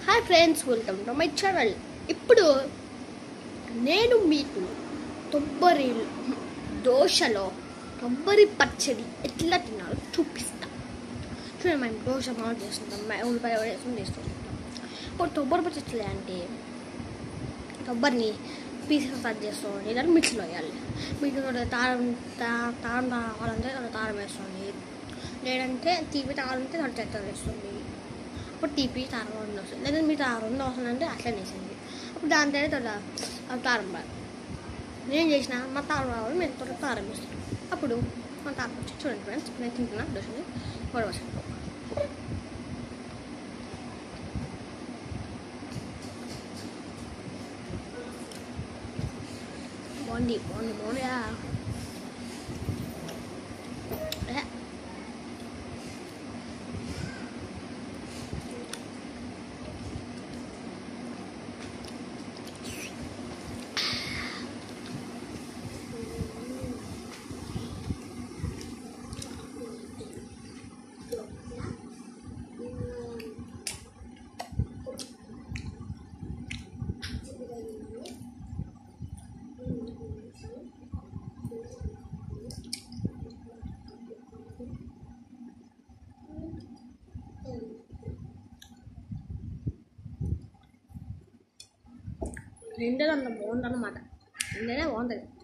Hi friends welcome to my channel ఇప్పుడు నేను మీకు కొబ్బరి దోశలో కొబ్బరి పచ్చడి ఎట్లా తినాలో చూపిస్తా చూడండి మేము దోశ మామూలు చేస్తుంటాం మేము ఉల్లిపాయ వేసుకుని చేస్తుంటాం ఇప్పుడు కొబ్బరి పచ్చడి ఎట్లా అంటే కొబ్బరిని పీసెస్ కట్ చేసుకోండి దాన్ని మిక్సీలో వేయాలి మిక్సీలో తారం తా- తారం కావాలంటే దాంట్లో తారం వేస్తుంది లేదంటే తీపి తాగాలంటే దాంట్లో చక్కెర వేస్తుంది అప్పుడు తీపి తారం రెండు వస్తుంది లేదా మీ తారం రెండు వస్తుందంటే అట్లనే వేసింది అప్పుడు దాని తర్వాత అది తారం రాదు నేను చేసిన మా తారం రావాలి మేము త్వరగా తారం వేస్తాం అప్పుడు మా తారం వచ్చి చూడండి ఫ్రెండ్స్ నేను తింటున్నా దోశని గొడవ బాగుంది బాగుంది బాగుందిగా ఏ. రెండేది అంత బాగుందన్నమాట రెండేదే బాగుంటుంది